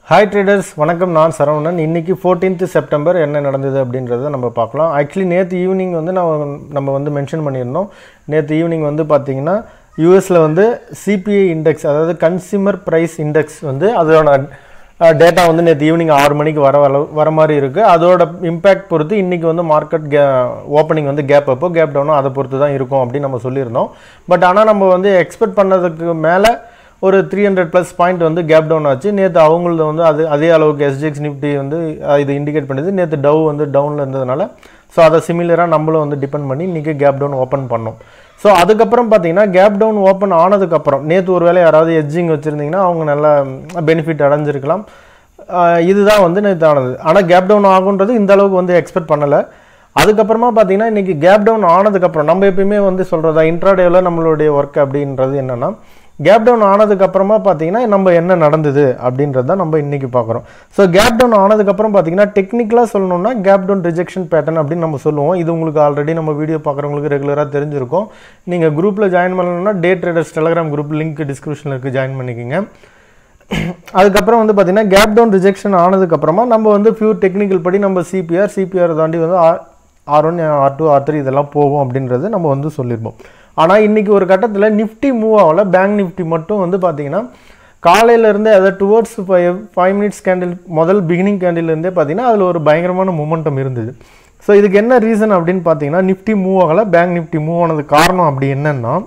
hi traders வணக்கம் நான் சரவணன் இன்னைக்கு 14th செப்டம்பர் என்ன நடந்தது அப்படின்றத நம்ம பார்க்கலாம் ஆக்சுவலி நேற்று ஈவினிங் வந்து நான் நம்ம வந்து மென்ஷன் பண்ணியிருந்தோம் நேற்று ஈவினிங் வந்து பார்த்தீங்கன்னா யூஎஸில் வந்து சிபிஐ இண்டெக்ஸ் அதாவது கன்சியூமர் ப்ரைஸ் இண்டெக்ஸ் வந்து அதோட டேட்டா வந்து நேற்று ஈவினிங் ஆறு மணிக்கு வர அளவு வர மாதிரி இருக்குது அதோட இம்பேக்ட் பொறுத்து இன்றைக்கி வந்து மார்க்கெட் கே ஓப்பனிங் வந்து கேப் அப்போ கேப் டவுனோ அதை பொறுத்து தான் இருக்கும் அப்படின்னு நம்ம சொல்லியிருந்தோம் பட் ஆனால் நம்ம வந்து எக்ஸ்பெக்ட் பண்ணதுக்கு மேலே ஒரு த்ரீ ஹண்ட்ரட் ப்ளஸ் பாயிண்ட் வந்து கேப் டவுன் ஆச்சு நேற்று அவங்களது வந்து அது அதே அளவுக்கு எஸ்ஜிஎக்ஸ் நிஃப்டி வந்து அஹ், இது இண்டிகேட் பண்ணுது நேற்று டவ் வந்து டவுனில் இருந்ததுனால ஸோ அதை சிமிலராக நம்மளும் வந்து டிபெண்ட் பண்ணி இன்றைக்கி கேப் டவுன் ஓப்பன் பண்ணோம் ஸோ அதுக்கப்புறம் பார்த்தீங்கன்னா கேப் டவுன் ஓப்பன் ஆனதுக்கப்புறம் நேற்று ஒரு வேளை யாராவது எட்ஜிங் வச்சுருந்தீங்கன்னா அவங்க நல்லா பெனிஃபிட் அடைஞ்சிருக்கலாம் அஹ், இதுதான் வந்து நேற்று ஆனது ஆனால் கேப் டவுன் ஆகுன்றது இந்த அளவுக்கு வந்து எக்ஸ்பெக்ட் பண்ணலை அதுக்கப்புறமா பார்த்தீங்கன்னா இன்றைக்கி கேப் டவுன் ஆனதுக்கப்புறம் நம்ம எப்பயுமே வந்து சொல்கிறதா இன்ட்ராடேவில் நம்மளுடைய ஒர்க் அப்படின்றது என்னென்னா கேப் டவுன் ஆனதுக்கப்புறமா பார்த்தீங்கன்னா நம்ம என்ன நடந்தது அப்படின்றது தான் நம்ம இன்றைக்கி பார்க்குறோம் ஸோ கேப் டவுன் ஆனதுக்கப்புறம் பார்த்தீங்கன்னா டெக்னிக்கலாக சொல்லணும்னா கேப் டவுன் ரிஜெக்ஷன் பேட்டர்ன் அப்படின்னு நம்ம சொல்லுவோம் இது உங்களுக்கு ஆல்ரெடி நம்ம வீடியோ பார்க்குறவங்களுக்கு ரெகுலராக தெரிஞ்சிருக்கும் நீங்கள் குரூப்பில் ஜாயின் பண்ணணும்னா day traders Telegram group link டிஸ்கிரிப்ஷனில் இருக்குது ஜாயின் பண்ணிக்கோங்க அதுக்கப்புறம் வந்து பார்த்தீங்கன்னா கேப் டவுன் ரிஜெக்ஷன் ஆனதுக்கப்புறமா நம்ம வந்து ஃபியூ டெக்னிக்கல் படி நம்ம சிபிஆர் சிபிஆர் தாண்டி வந்து R one R two R three இதெல்லாம் போகும் அப்படின்றது நம்ம வந்து சொல்லியிருப்போம் ஆனால் இன்றைக்கி ஒரு கட்டத்தில் நிஃப்டி மூவ் ஆகல பேங்க் நிஃப்டி மட்டும் வந்து பார்த்தீங்கன்னா காலையிலேருந்து அதாவது towards five five minutes candle முதல் பிகினிங் கேண்டில்லேருந்தே பார்த்தீங்கன்னா அதில் ஒரு பயங்கரமான மூமெண்டம் இருந்தது ஸோ இதுக்கு என்ன ரீசன் அப்படின்னு பார்த்தீங்கன்னா நிஃப்டி மூவ் ஆகலை பேங்க் நிஃப்டி மூவ் ஆனது காரணம் அப்படி என்னன்னா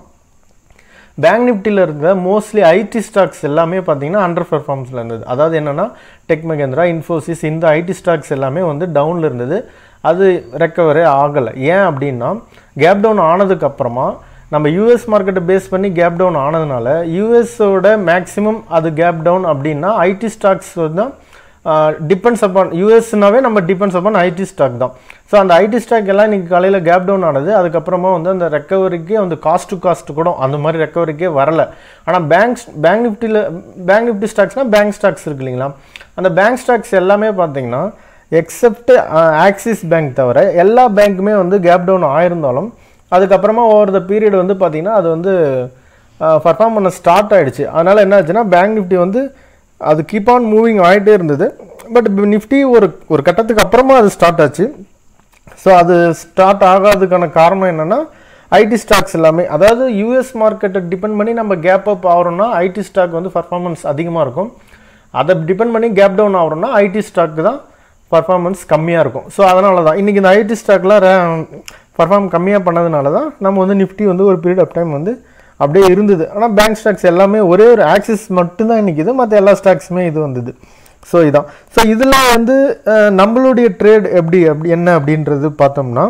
பேங்க் நிஃப்டியில் இருந்த மோஸ்ட்லி ஐடி ஸ்டாக்ஸ் எல்லாமே பார்த்தீங்கன்னா அண்டர் பெர்ஃபார்மன்ஸில் இருந்தது அதாவது என்னென்னா டெக் மகேந்திரா இன்ஃபோசிஸ் இந்த ஐடி ஸ்டாக்ஸ் எல்லாமே வந்து டவுனில் இருந்தது அது ரெக்கவரே ஆகலை ஏன் அப்படின்னா கேப் டவுன் ஆனதுக்கப்புறமா நம்ம யூஎஸ் மார்க்கெட்டை பேஸ் பண்ணி கேப் டவுன் ஆனதுனால யூஎஸோட மேக்ஸிமம் அது கேப் டவுன் அப்படின்னா ஐடி ஸ்டாக்ஸ் வந்து டிபெண்ட்ஸ் அப்பான் யூஎஸ்னாவே நம்ம டிபெண்ட்ஸ் அப்பான் ஐடி ஸ்டாக் தான் ஸோ அந்த ஐடி ஸ்டாக் எல்லாம் இன்றைக்கி காலையில் கேப் டவுன் ஆனது அதுக்கப்புறமா வந்து அந்த ரெக்கவரிக்கே வந்து காஸ்ட் டு காஸ்ட் கூட அந்த மாதிரி ரெக்கவரிக்கே வரல ஆனால் பேங்க் பேங்க் நிஃப்டியில் பேங்க் நிஃப்டி ஸ்டாக்ஸ்னால் பேங்க் ஸ்டாக்ஸ் இருக்கு இல்லைங்களா அந்த பேங்க் ஸ்டாக்ஸ் எல்லாமே பார்த்தீங்கன்னா எக்ஸப்ட் ஆக்சிஸ் பேங்க் தவிர எல்லா பேங்க்குமே வந்து கேப் டவுன் ஆயிருந்தாலும் அதுக்கப்புறமா ஓவர் த பீரியட் வந்து பார்த்தீங்கன்னா அது வந்து பர்ஃபார்ம் பண்ண ஸ்டார்ட் ஆயிடுச்சு அதனால் என்ன ஆச்சுன்னா பேங்க் நிஃப்டி வந்து அது கீப் ஆன் மூவிங் ஆகிட்டே இருந்தது பட் நிஃப்டி ஒரு ஒரு கட்டத்துக்கு அப்புறமா அது ஸ்டார்ட் ஆச்சு ஸோ அது ஸ்டார்ட் ஆகாததுக்கான காரணம் என்னென்னா ஐடி ஸ்டாக்ஸ் எல்லாமே அதாவது யூஎஸ் மார்க்கெட்டை டிபெண்ட் பண்ணி நம்ம கேப் அப் ஆகிறோம்னா ஐடி ஸ்டாக் வந்து பர்ஃபார்மன்ஸ் அதிகமாக இருக்கும் அதை டிபெண்ட் பண்ணி கேப் டவுன் ஆகிறோம்னா ஐடி ஸ்டாக்கு தான் பர்ஃபார்மன்ஸ் கம்மியாக இருக்கும் ஸோ அதனால தான் இன்றைக்கி இந்த ஐடி ஸ்டாக்லாம் பர்ஃபார்ம் கம்மியாக பண்ணதுனால தான் நம்ம வந்து நிஃப்டி வந்து ஒரு பீரியட் ஆஃப் டைம் வந்து அப்படியே இருந்தது ஆனால் பேங்க் ஸ்டாக்ஸ் எல்லாமே ஒரே ஒரு ஆக்சிஸ் மட்டும்தான் இன்றைக்கி இது மற்ற எல்லா ஸ்டாக்ஸுமே இது வந்தது ஸோ இதான் ஸோ இதில் வந்து அஹ், நம்மளுடைய ட்ரேட் எப்படி அப்படி என்ன அப்படின்றது பார்த்தோம்னா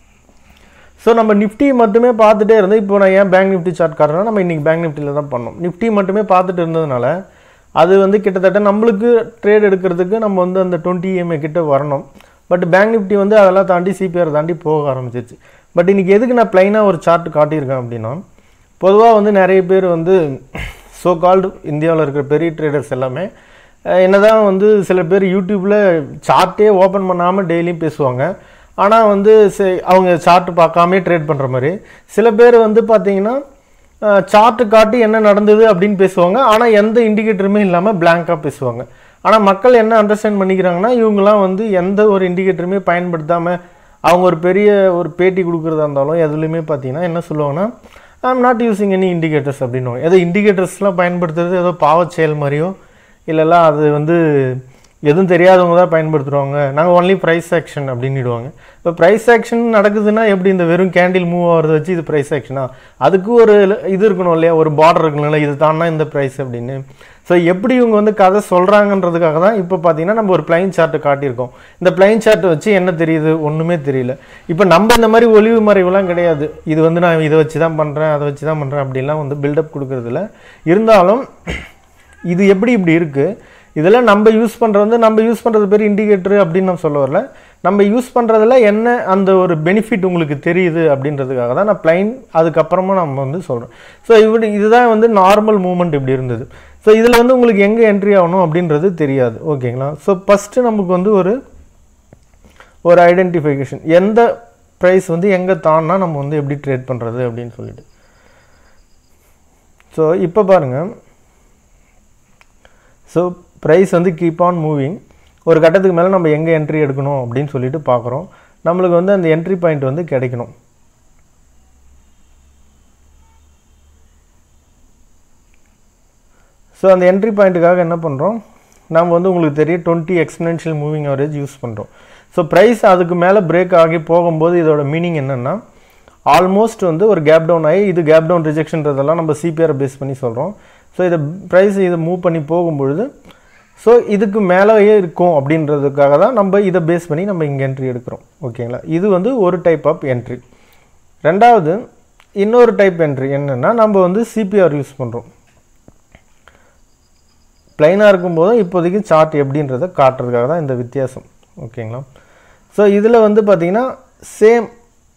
ஸோ நம்ம நிஃப்டி மட்டுமே பார்த்துட்டே இருந்து இப்போ நான் ஏன் பேங்க் நிஃப்டி சார்ட் காரணம் நம்ம இன்றைக்கி பேங்க் நிஃப்டியில் தான் பண்ணோம் நிஃப்டி மட்டுமே பார்த்துட்டு இருந்ததுனால அது வந்து கிட்டத்தட்ட நம்மளுக்கு ட்ரேட் எடுக்கிறதுக்கு நம்ம வந்து அந்த டுவெண்ட்டி இஎம்ஐ கிட்ட வரணும் பட் பேங்க் நிஃப்டி வந்து அதெல்லாம் தாண்டி சிபிஆர் தாண்டி போக ஆரம்பிச்சிச்சு பட் இன்றைக்கி எதுக்கு நான் ப்ளைனாக ஒரு சார்ட் காட்டியிருக்கேன் அப்படின்னா பொதுவாக வந்து நிறைய பேர் வந்து ஸோ கால்டு இந்தியாவில் இருக்கிற பெரிய ட்ரேடர்ஸ் எல்லாமே அஹ், என்னதான் வந்து சில பேர் யூடியூப்பில் சார்ட்டே ஓப்பன் பண்ணாமல் டெய்லியும் பேசுவாங்க ஆனால் வந்து சே- அவங்க சார்ட் பார்க்காமயே ட்ரேட் பண்ணுற மாதிரி சில பேர் வந்து பார்த்தீங்கன்னா சார்ட்டு காட்டி என்ன நடந்தது அப்படின்னு பேசுவாங்க ஆனால் எந்த இண்டிகேட்டருமே இல்லாமல் blank-ஆ பேசுவாங்க ஆனால் மக்கள் என்ன அண்டர்ஸ்டாண்ட் பண்ணிக்கிறாங்கன்னா இவங்கெல்லாம் வந்து எந்த ஒரு இண்டிகேட்டருமே பயன்படுத்தாமல் அவங்க ஒரு பெரிய ஒரு பேட்டி கொடுக்குறதா இருந்தாலும் எதுலையுமே பார்த்தீங்கன்னா என்ன சொல்லுவாங்கன்னா I'm not using any indicators அப்படின்னுவாங்க ஏதோ இண்டிகேட்டர்ஸ்லாம் பயன்படுத்துறது ஏதோ பாவச் செயல் மாதிரியோ இல்லைல்ல அது வந்து எதுவும் தெரியாதவங்க தான் பயன்படுத்துகிறவங்க நாங்கள் ஒன்லி ப்ரைஸ் ஆக்ஷன் அப்படின்னுடுவாங்க இப்போ ப்ரைஸ் ஆக்ஷன் நடக்குதுன்னா எப்படி இந்த வெறும் கேண்டில் மூவ் ஆகிறத வச்சு இது ப்ரைஸ் ஆக்ஷனா அதுக்கு ஒரு இது இருக்கணும் இல்லையா ஒரு பார்டர் இருக்கணும்ல இது தானா இந்த ப்ரைஸ் அப்படின்னு ஸோ எப்படி இவங்க வந்து கதை சொல்கிறாங்கன்றதுக்காக தான் இப்போ பார்த்தீங்கன்னா நம்ம ஒரு பிளைன் சார்ட்டை காட்டியிருக்கோம் இந்த பிளைன் சார்ட்டை வச்சு என்ன தெரியுது ஒன்றுமே தெரியல இப்போ நம்ம இந்த மாதிரி ஒளிவு மறைவுலாம் கிடையாது இது வந்து நான் இதை வச்சு தான் பண்ணுறேன் அதை வச்சு தான் பண்ணுறேன் அப்படிலாம் வந்து பில்டப் கொடுக்கறதில்ல இருந்தாலும் இது எப்படி இப்படி இருக்குது இதெல்லாம் நம்ம யூஸ் பண்ணுறது வந்து நம்ம யூஸ் பண்ணுறது பேர் இண்டிகேட்டர் அப்படின்னு நான் சொல்ல வரல நம்ம யூஸ் பண்ணுறதுல என்ன அந்த ஒரு பெனிஃபிட் உங்களுக்கு தெரியுது அப்படின்றதுக்காக தான் நான் பிளைன் அதுக்கப்புறமா நம்ம வந்து சொல்கிறேன் ஸோ இப்படி இதுதான் வந்து நார்மல் மூமெண்ட் இப்படி இருந்தது ஸோ இதில் வந்து உங்களுக்கு எங்கே என்ட்ரி ஆகணும் அப்படின்றது தெரியாது ஓகேங்களா ஸோ ஃபஸ்ட்டு நமக்கு வந்து ஒரு ஒரு ஐடென்டிஃபிகேஷன் எந்த ப்ரைஸ் வந்து எங்கே தான்னா நம்ம வந்து எப்படி ட்ரேட் பண்ணுறது அப்படின்னு சொல்லிட்டு ஸோ இப்போ பாருங்கள் ஸோ ப்ரைஸ் வந்து கீப் ஆன் மூவிங் ஒரு கட்டத்துக்கு மேலே நம்ம எங்கே என்ட்ரி எடுக்கணும் அப்படின்னு சொல்லிட்டு பார்க்குறோம் நம்மளுக்கு வந்து அந்த என்ட்ரி பாயிண்ட் வந்து கிடைக்கணும் ஸோ அந்த என்ட்ரி பாயிண்ட்டுக்காக என்ன பண்ணுறோம் நம்ம வந்து உங்களுக்கு தெரியும் twenty exponential moving average use பண்ணுறோம் ஸோ ப்ரைஸ் அதுக்கு மேலே பிரேக் ஆகி போகும்போது இதோட மீனிங் என்னென்னா ஆல்மோஸ்ட் வந்து ஒரு கேப் டவுன் ஆகி இது கேப் டவுன் ரிஜெக்ஷன்றதெல்லாம் நம்ம சிபிஆரை பேஸ் பண்ணி சொல்கிறோம் ஸோ இதை ப்ரைஸ் இதை மூவ் பண்ணி போகும்பொழுது ஸோ இதுக்கு மேலேயே இருக்கும் அப்படின்றதுக்காக தான் நம்ம இதை பேஸ் பண்ணி நம்ம இங்கே என்ட்ரி எடுக்கிறோம் ஓகேங்களா இது வந்து ஒரு டைப் ஆஃப் என்ட்ரி ரெண்டாவது இன்னொரு டைப் என்ட்ரி என்னென்னா நம்ம வந்து சிபிஆர் யூஸ் பண்ணுறோம் ப்ளைனாக இருக்கும்போது இப்போதைக்கு சார்ட் எப்படின்றத காட்டுறதுக்காக தான் இந்த வித்தியாசம் ஓகேங்களா ஸோ இதில் வந்து பார்த்திங்கன்னா சேம்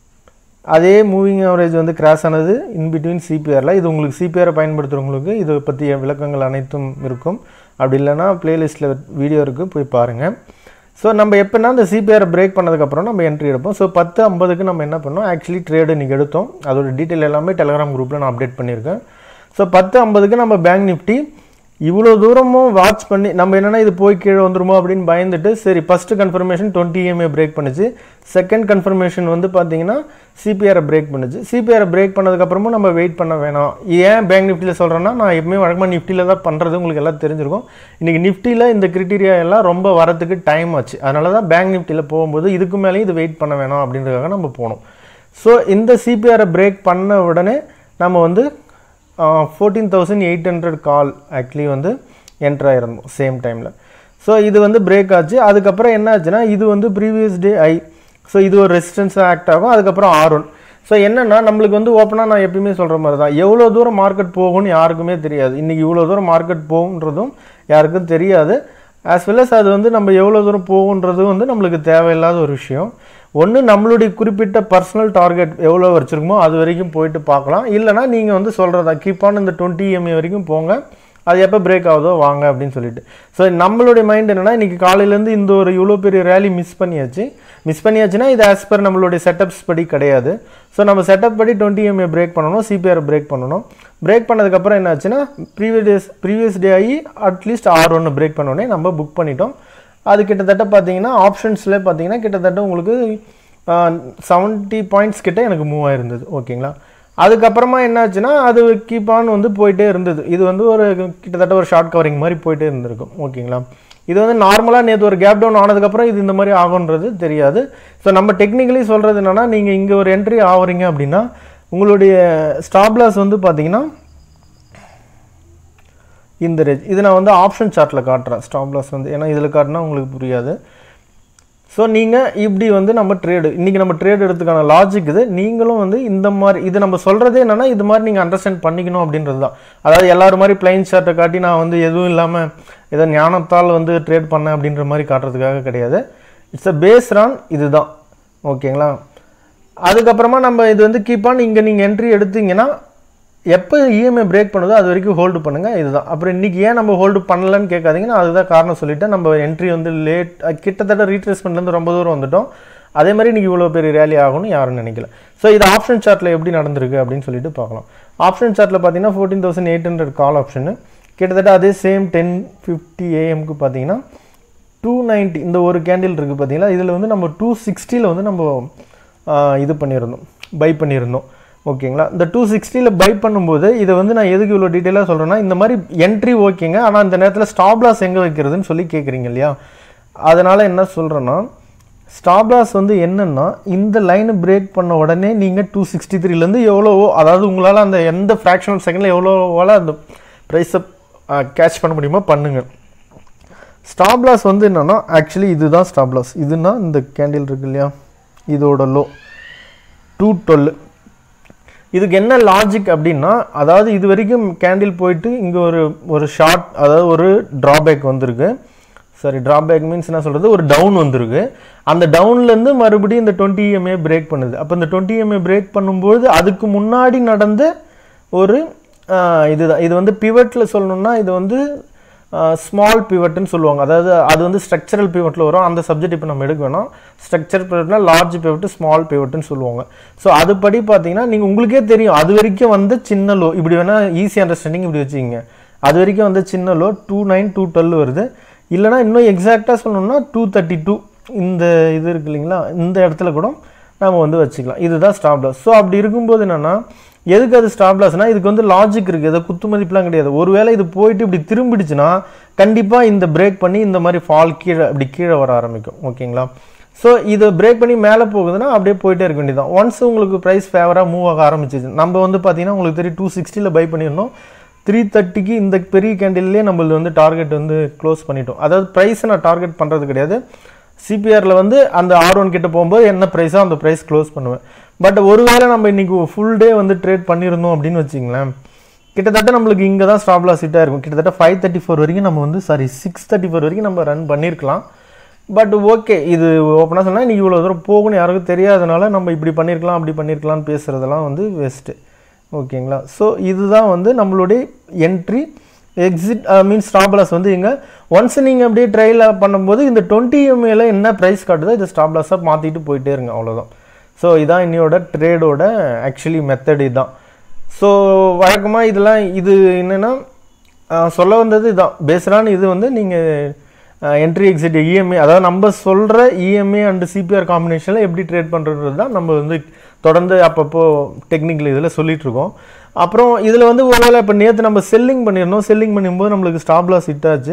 அதே மூவிங் ஆவரேஜ் வந்து கிராஸ் ஆனது இன் பிட்வீன் சிபிஆரில் இது உங்களுக்கு சிபிஆரை பயன்படுத்துகிறவங்களுக்கு இதை பற்றிய விளக்கங்கள் அனைத்தும் இருக்கும் அப்படி இல்லைன்னா ப்ளேலிஸ்ட்டில் வீடியோ இருக்குது போய் பாருங்கள் ஸோ நம்ம எப்போனா இந்த சிபிஆரை பிரேக் பண்ணதுக்கப்புறம் நம்ம என்ட்ரி எடுப்போம் ஸோ பத்து ஐம்பதுக்கு நம்ம என்ன பண்ணோம் ஆக்சுவலி ட்ரேடு இன்றைக்கி எடுத்தோம் அதோட டீட்டெயில் எல்லாமே டெலகிராம் குரூப்பில் நான் அப்டேட் பண்ணியிருக்கேன் ஸோ பத்து ஐம்பதுக்கு நம்ம பேங்க் நிஃப்டி இவ்வளோ தூரமும் வாட்ச் பண்ணி நம்ம என்னென்னா இது போய் கீழே வந்துருமோ அப்படின்னு பயந்துட்டு சரி first confirmation twenty EMA break பண்ணுச்சு செகண்ட் கன்ஃபர்மேஷன் வந்து பார்த்தீங்கன்னா சிபிஆரை பிரேக் பண்ணுச்சு சிபிஆரை பிரேக் பண்ணதுக்கப்புறமும் நம்ம வெயிட் பண்ண வேணாம் ஏன் பேங்க் நிஃப்டியில் சொல்கிறேன்னா நான் எப்பவுமே வழக்கமாக நிஃப்டியில் தான் பண்ணுறது உங்களுக்கு எல்லாம் தெரிஞ்சிருக்கும் இன்றைக்கி நிஃப்டியில் இந்த கிரிட்டீரியா எல்லாம் ரொம்ப வரத்துக்கு டைம் ஆச்சு அதனால தான் பேங்க் நிஃப்டியில் போகும்போது இதுக்கு மேலேயும் இது வெயிட் பண்ண வேணாம் அப்படின்றதுக்காக நம்ம போனோம் ஸோ இந்த சிபிஆரை பிரேக் பண்ண உடனே நம்ம வந்து fourteen thousand eight hundred call actually வந்து என்ட்ரு ஆயிருந்தோம் சேம் டைமில் ஸோ இது வந்து பிரேக் ஆச்சு அதுக்கப்புறம் என்ன ஆச்சுன்னா இது வந்து ப்ரீவியஸ் டே ஐ ஸோ இது ஒரு ரெசிஸ்டன்ஸாக ஆக்ட் ஆகும் அதுக்கப்புறம் ஆர் ஒன் ஸோ என்னென்னா நம்மளுக்கு வந்து ஓப்பனாக நான் எப்பயுமே சொல்கிற மாதிரி தான் எவ்வளோ தூரம் மார்க்கெட் போகும்னு யாருக்குமே தெரியாது இன்றைக்கி இவ்வளோ தூரம் மார்க்கெட் போகுன்றதும் யாருக்கும் தெரியாது ஆஸ் வெல் அஸ் அது வந்து நம்ம எவ்வளோ தூரம் போகுன்றதும் வந்து நம்மளுக்கு தேவையில்லாத ஒரு விஷயம் ஒன்று நம்மளுடைய குறிப்பிட்ட பர்சனல் டார்கெட் எவ்வளோ வச்சுருக்கோமோ அது வரைக்கும் போயிட்டு பார்க்கலாம் இல்லைனா நீங்கள் வந்து சொல்கிறதா கீப் ஆன் இந்த டுவெண்ட்டி எம்ஏ வரைக்கும் போங்க அது எப்போ பிரேக் ஆகுதோ வாங்க அப்படின்னு சொல்லிட்டு ஸோ நம்மளுடைய மைண்ட் என்னென்னா இன்றைக்கி காலையிலேருந்து இந்த ஒரு இவ்வளோ பெரிய ரேலி மிஸ் பண்ணியாச்சு மிஸ் பண்ணியாச்சுன்னா இது ஆஸ் பர் நம்மளுடைய செட்டப்ஸ் படி கிடையாது ஸோ நம்ம செட்டப் படி டுவெண்ட்டி எம்ஏ பிரேக் பண்ணணும் சிபிஆர் பிரேக் பண்ணணும் பிரேக் பண்ணதுக்கப்புறம் என்ன ஆச்சுன்னா ப்ரீவியஸ் ப்ரீவியஸ் டே ஆகி அட்லீஸ்ட் ஆர் ஒன்று பிரேக் பண்ணோடனே நம்ம புக் பண்ணிட்டோம் அது கிட்டத்தட்ட பார்த்தீங்கன்னா ஆப்ஷன்ஸில் பார்த்தீங்கன்னா கிட்டத்தட்ட உங்களுக்கு செவன்ட்டி பாயிண்ட்ஸ் கிட்ட எனக்கு மூவ் ஆயிருந்தது ஓகேங்களா அதுக்கப்புறமா என்னாச்சுன்னா அது கீப் ஆன் வந்து போயிட்டே இருந்தது இது வந்து ஒரு கிட்டத்தட்ட ஒரு ஷார்ட் கவரிங் மாதிரி போயிட்டே இருந்திருக்கும் ஓகேங்களா இது வந்து நார்மலாக நேற்று ஒரு கேப் டவுன் ஆனதுக்கப்புறம் இது இந்த மாதிரி ஆகுன்றது தெரியாது ஸோ நம்ம டெக்னிக்கலி சொல்கிறது என்னென்னா நீங்கள் இங்கே ஒரு என்ட்ரி ஆகுறீங்க அப்படின்னா உங்களுடைய ஸ்டாப்லாஸ் வந்து பார்த்தீங்கன்னா இந்த ரேஞ்ச் இது நான் வந்து ஆப்ஷன் சார்ட்டில் காட்டுறேன் ஸ்டாப் லாஸ் வந்து ஏன்னா இதில் காட்டினா உங்களுக்கு புரியாது ஸோ நீங்கள் இப்படி வந்து நம்ம ட்ரேடு இன்றைக்கி நம்ம ட்ரேட் எடுத்துக்கான லாஜிக் இது நீங்களும் வந்து இந்த மாதிரி இது நம்ம சொல்கிறதே என்னென்னா இது மாதிரி நீங்கள் அண்டர்ஸ்டாண்ட் பண்ணிக்கணும் அப்படின்றது தான் அதாவது எல்லாரும் மாதிரி பிளைன் சார்ட்டை காட்டி நான் வந்து எதுவும் இல்லாமல் ஏதோ ஞானத்தால் வந்து ட்ரேட் பண்ணேன் அப்படின்ற மாதிரி காட்டுறதுக்காக கிடையாது இட்ஸ் அ பேஸ் ஆன் இதுதான் ஓகேங்களா அதுக்கப்புறமா நம்ம இது வந்து கீப் ஆன் இங்கே நீங்கள் என்ட்ரி எடுத்தீங்கன்னா எப்போ இஎம்ஐ பிரேக் பண்ணுதோ அது வரைக்கும் ஹோல்டு பண்ணுங்கள் இதுதான் அப்புறம் இன்றைக்கி ஏன் நம்ம ஹோல்டு பண்ணலன்னு கேட்காதீங்கன்னா அதுதான் காரணம் சொல்லிவிட்டு நம்ம என்ட்ரி வந்து லேட் கிட்டத்தட்ட ரீட்ரேஸ்மெண்ட்லேருந்து ரொம்ப தூரம் வந்துட்டோம் அதே மாதிரி இன்றைக்கி இவ்வளோ பெரிய ரேலி ஆகும்னு யாரும் நினைக்கல ஸோ இது ஆப்ஷன் சார்ட்டில் எப்படி நடந்திருக்கு அப்படின்னு சொல்லிட்டு பார்க்கலாம் ஆப்ஷன் சார்ட்டில் பார்த்தீங்கன்னா fourteen thousand eight hundred call option கிட்டத்தட்ட அதே சேம் டென் ஃபிஃப்டி ஏஎம்க்கு பார்த்தீங்கன்னா டூ நைன்ட்டி இந்த ஒரு கேண்டில் இருக்குது பார்த்தீங்களா இதில் வந்து நம்ம டூ சிக்ஸ்டியில் வந்து நம்ம இது பண்ணியிருந்தோம் பை பண்ணியிருந்தோம் ஓகேங்களா இந்த டூ சிக்ஸ்டியில் பை பண்ணும்போது இதை வந்து நான் எதுக்கு இவ்வளோ டீட்டெயிலாக சொல்கிறேன்னா இந்த மாதிரி என்ட்ரி ஓகேங்க ஆனால் இந்த நேரத்தில் ஸ்டாப் லாஸ் எங்கே வைக்கிறதுன்னு சொல்லி கேட்குறீங்க இல்லையா அதனால் என்ன சொல்கிறேன்னா ஸ்டாப் லாஸ் வந்து என்னென்னா இந்த லைனை பிரேக் பண்ண உடனே நீங்கள் டூ சிக்ஸ்டி த்ரீலேருந்து எவ்வளோவோ அதாவது உங்களால் அந்த எந்த ஃப்ராக்ஷனல் செகண்டில் எவ்வளோவால அந்த ப்ரைஸை கேட்ச் பண்ண முடியுமோ பண்ணுங்கள் ஸ்டாப் லாஸ் வந்து என்னென்னா ஆக்சுவலி இதுதான் ஸ்டாப் லாஸ் இதுனா இந்த கேண்டில் இருக்கு இல்லையா இதோட லோ டூ டுவெல் இதுக்கு என்ன லாஜிக் அப்படின்னா அதாவது இது வரைக்கும் கேண்டில் போயிட்டு இங்கே ஒரு ஒரு ஷார்ட் அதாவது ஒரு ட்ராபேக் வந்திருக்கு சாரி ட்ராபேக் மீன்ஸ் என்ன சொல்கிறது ஒரு டவுன் வந்திருக்கு அந்த டவுன்லேருந்து மறுபடியும் இந்த டுவெண்ட்டி இஎம்ஏ பிரேக் பண்ணுது அப்போ இந்த டுவெண்ட்டி இஎம்ஏ பிரேக் பண்ணும்போது அதுக்கு முன்னாடி நடந்த ஒரு இதுதான் இது வந்து பிவட்டில் சொல்லணும்னா இது வந்து ஸ்மால் பிவட்னு சொல்லுவாங்க அதாவது அது வந்து ஸ்ட்ரக்சரல் பிவட்டில் வரும் அந்த சப்ஜெக்ட் இப்போ நம்ம எடுக்க வேணாம் ஸ்ட்ரக்சர் பிவட்னா லார்ஜ் பிவட்டு ஸ்மால் பிவட்னு சொல்லுவாங்க ஸோ அதுபடி பார்த்தீங்கன்னா நீங்கள் உங்களுக்கே தெரியும் அது வரைக்கும் வந்து சின்ன லோ இப்படி வேணால் ஈஸி அண்டர்ஸ்டாண்டிங் இப்படி வச்சுக்கிங்க அது வரைக்கும் வந்து சின்ன low two nine two twelve வருது இல்லைனா இன்னும் எக்ஸாக்டாக சொல்லணும்னா டூ தேர்ட்டி டூ இந்த இது இருக்கு இல்லைங்களா இந்த இடத்துல கூட நம்ம வந்து வச்சுக்கலாம் இதுதான் ஸ்டாப் லாஸ் ஸோ அப்படி இருக்கும்போது என்னென்னா எதுக்கு அது ஸ்டாப் லாஸ்னால் இதுக்கு வந்து லாஜிக் இருக்குது எதை குத்து மதிப்புலாம் கிடையாது ஒருவேளை இது போயிட்டு இப்படி திரும்பிடுச்சுன்னா கண்டிப்பாக இந்த பிரேக் பண்ணி இந்த மாதிரி ஃபால் கீழே அப்படி கீழே வர ஆரம்பிக்கும் ஓகேங்களா ஸோ இதை பிரேக் பண்ணி மேலே போகுதுன்னா அப்படியே போயிட்டே இருக்க வேண்டியதான் ஒன்ஸ் உங்களுக்கு ப்ரைஸ் ஃபேவராக மூவ் ஆக ஆரம்பிச்சிச்சு நம்ம வந்து பார்த்தீங்கன்னா உங்களுக்கு தெரியும் டூ சிக்ஸ்டியில் பை பண்ணியிருந்தோம் த்ரீ தேர்ட்டிக்கு இந்த பெரிய கேண்டில்லே நம்மளது வந்து டார்கெட் வந்து க்ளோஸ் பண்ணிட்டோம் அதாவது ப்ரைஸை நான் டார்கெட் பண்ணுறது கிடையாது சிபிஆரில் வந்து அந்த ஆர் ஒன் கிட்ட போகும்போது என்ன ப்ரைஸோ அந்த ப்ரைஸ் க்ளோஸ் பண்ணுவேன் பட் ஒருவேளை நம்ம இன்றைக்கி ஃபுல் டே வந்து ட்ரேட் பண்ணியிருந்தோம் அப்படின்னு வச்சிங்களேன் கிட்டத்தட்ட நம்மளுக்கு இங்கே தான் ஸ்டாப் லாஸ் ஹிட்டாக இருக்கும் கிட்டத்தட்ட ஃபைவ் தேர்ட்டி ஃபோர் வரைக்கும் நம்ம வந்து சாரி சிக்ஸ் தேர்ட்டி ஃபோர் வரைக்கும் நம்ம ரன் பண்ணியிருக்கலாம் பட் ஓகே இது ஓப்பனாக சொன்னால் இன்றைக்கி இவ்வளோ தூரம் போகணும் யாருக்கும் தெரியாதனால நம்ம இப்படி பண்ணியிருக்கலாம் அப்படி பண்ணியிருக்கலாம்னு பேசுகிறதெல்லாம் வந்து வேஸ்ட்டு ஓகேங்களா ஸோ இதுதான் வந்து நம்மளுடைய entry exit means stop loss வந்து இங்கே ஒன்ஸ் நீங்கள் அப்படியே ட்ரையில் பண்ணும்போது இந்த டுவெண்ட்டி எம்ஏல என்ன ப்ரைஸ் காட்டுதோ இதை ஸ்டாப் லாஸாக மாற்றிட்டு போயிட்டே இருங்க அவ்வளோதான் ஸோ இதான் இன்னையோட ட்ரேடோட ஆக்சுவலி மெத்தட் இதுதான் ஸோ வழக்கமாக இதெல்லாம் இது என்னென்னா சொல்ல வந்தது இதான் பேசுகிறான்னு இது வந்து நீங்கள் என்ட்ரி எக்ஸிட் இஎம்ஏ அதாவது நம்ம சொல்கிற இஎம்ஏ அண்ட் சிபிஆர் காம்பினேஷனில் எப்படி ட்ரேட் பண்ணுறது தான் நம்ம வந்து தொடர்ந்து அப்பப்போ டெக்னிக்கல் இதில் சொல்லிகிட்ருக்கோம் அப்புறம் இதில் வந்து ஒருவேளை இப்போ நேற்று நம்ம செல்லிங் பண்ணியிருந்தோம் செல்லிங் பண்ணும்போது நம்மளுக்கு ஸ்டாப் லாஸ் ஹிட் ஆச்சு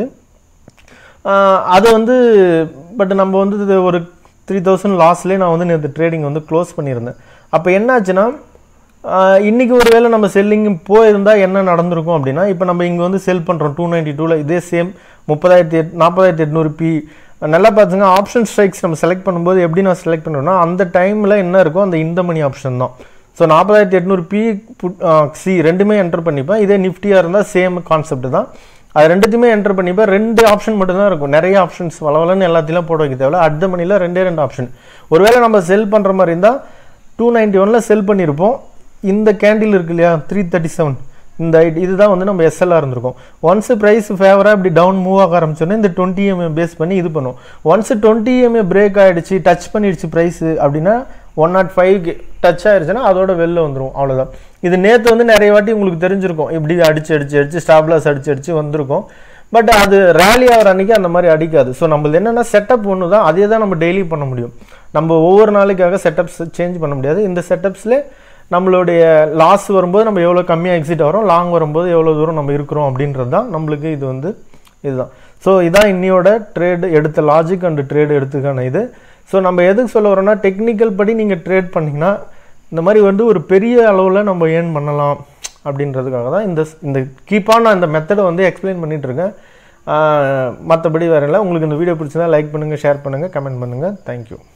அது வந்து பட் நம்ம வந்து இது ஒரு த்ரீ தௌசண்ட் லாஸ்லேயே நான் வந்து நேற்று ட்ரேடிங் வந்து க்ளோஸ் பண்ணியிருந்தேன் அப்போ என்னாச்சுன்னா இன்றைக்கி ஒரு வேளை நம்ம செல்லிங் போயிருந்தால் என்ன நடந்திருக்கும் அப்படின்னா இப்போ நம்ம இங்கே வந்து செல் பண்ணுறோம் டூ நைன்ட்டி டூவில் இதே சேம் முப்பதாயிரத்தி எட் நாற்பதாயிரத்தி எட்நூறு பி நல்லா பார்த்துங்க ஆப்ஷன் ஸ்ட்ரைக்ஸ் நம்ம செலக்ட் பண்ணும்போது எப்படி நான் செலக்ட் பண்ணுறேன்னா அந்த டைமில் என்ன இருக்கோ அந்த இந்த மணி ஆப்ஷன் தான் ஸோ நாற்பதாயிரத்தி எட்நூறு பி புட் சி ரெண்டுமே என்டர் பண்ணிப்பேன் இதே நிஃப்டியாக இருந்தால் சேம் கான்செப்ட் தான் அது ரெண்டுத்தையுமே என்டர் பண்ணிப்பேன் ரெண்டு ஆப்ஷன் மட்டும்தான் இருக்கும் நிறைய ஆப்ஷன்ஸ் வளவலன்னு எல்லாத்தையும் போட வைக்க தேவையில்ல அடுத்த மணியில் ரெண்டே ரெண்டு ஆப்ஷன் ஒருவேளை நம்ம செல் பண்ணுற மாதிரி இருந்தால் டூ நைன்ட்டி ஒனில் செல் பண்ணியிருப்போம் இந்த கேண்டில் இருக்கு இல்லையா த்ரீ தேர்ட்டி செவன் இந்த ஐடி இதுதான் வந்து நம்ம எஸ்எல்ஆர் இருந்திருக்கும் ஒன்ஸ் ப்ரைஸ் ஃபேவராக இப்படி டவுன் மூவ் ஆக ஆரம்பிச்சோன்னே இந்த டுவெண்ட்டி எம்ஏ பேஸ் பண்ணி இது பண்ணுவோம் ஒன்ஸ் டுவெண்ட்டி எம்ஏ பிரேக் ஆகிடுச்சு டச் பண்ணிடுச்சு ப்ரைஸு அப்படின்னா ஒன் நாட் ஃபைவ் டச் ஆயிடுச்சுன்னா அதோட வெளில வந்துடும் அவ்வளோதான் இது நேற்று வந்து நிறைய வாட்டி உங்களுக்கு தெரிஞ்சிருக்கும் இப்படி அடிச்சு அடிச்சு அடிச்சு ஸ்டாப்லாஸ் அடிச்சு அடிச்சு வந்திருக்கும் பட் அது ரேலி ஆகிற அன்றைக்கி அந்த மாதிரி அடிக்காது ஸோ நம்மளது என்னென்னா செட்டப் ஒன்று தான் அதே தான் நம்ம டெய்லி பண்ண முடியும் நம்ம ஒவ்வொரு நாளைக்காக செட்டப்ஸ் சேஞ்ச் பண்ண முடியாது இந்த செட்டப்ஸில் நம்மளுடைய லாஸ் வரும்போது நம்ம எவ்வளோ கம்மியாக எக்ஸிட் வரோம் லாங் வரும்போது எவ்வளோ தூரம் நம்ம இருக்கிறோம் அப்படின்றது தான் நம்மளுக்கு இது வந்து இதுதான் ஸோ இதான் இன்னியோட ட்ரேடு எடுத்த லாஜிக் அண்ட் ட்ரேடு எடுத்துக்கான இது ஸோ நம்ம எதுக்கு சொல்ல வரோம்னா டெக்னிக்கல் படி நீங்கள் ட்ரேட் பண்ணிங்கன்னா இந்த மாதிரி வந்து ஒரு பெரிய அளவில் நம்ம ஏர்ன் பண்ணலாம் அப்படின்றதுக்காக தான் இந்த இந்த கீப்பாக நான் இந்த மெத்தடை வந்து எக்ஸ்பிளைன் பண்ணிகிட்டு இருக்கேன் மற்றபடி வேறு இல்லை உங்களுக்கு இந்த வீடியோ பிடிச்சதா லைக் பண்ணுங்கள் ஷேர் பண்ணுங்கள் கமெண்ட் பண்ணுங்கள் தேங்க்யூ